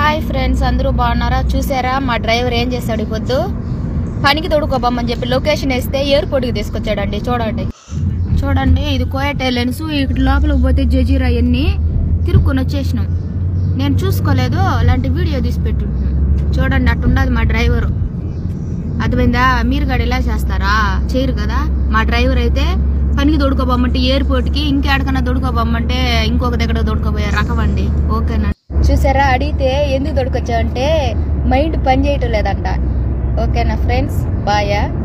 hi friends అందరూ బాగున్నారా చూసారా మా డ్రైవర్ ఏం చేశాడు ఈ పొద్దు పనికి తొడుకోబమ్మని చెప్పి లొకేషన్ వేస్తే ఎయిర్పోర్ట్కి తీసుకొచ్చాడండి చూడండి చూడండి ఇది కోయట్ ఎయిర్లైన్స్ ఇక్కడ లోపలికి పోతే జజీరా అన్ని తిరుక్కొని వచ్చేసినాం నేను చూసుకోలేదు అలాంటి వీడియో తీసి పెట్టుంటున్నాను చూడండి అట్టున్నది మా డ్రైవరు అర్థమైందా మీరు కూడా ఇలా చేస్తారా చేయరు కదా మా డ్రైవర్ అయితే పనికి దొడుకోబమ్మంటే ఎయిర్పోర్ట్కి ఇంకెక్కడికన్నా దొడుకోబమ్మంటే ఇంకొక దగ్గర దొడుకోబోయే రకం అండి ఓకేనా చూసారా అడిగితే ఎందుకు దొడుకొచ్చావంటే మైండ్ పని చేయటం లేదంట ఓకేనా ఫ్రెండ్స్ బాయా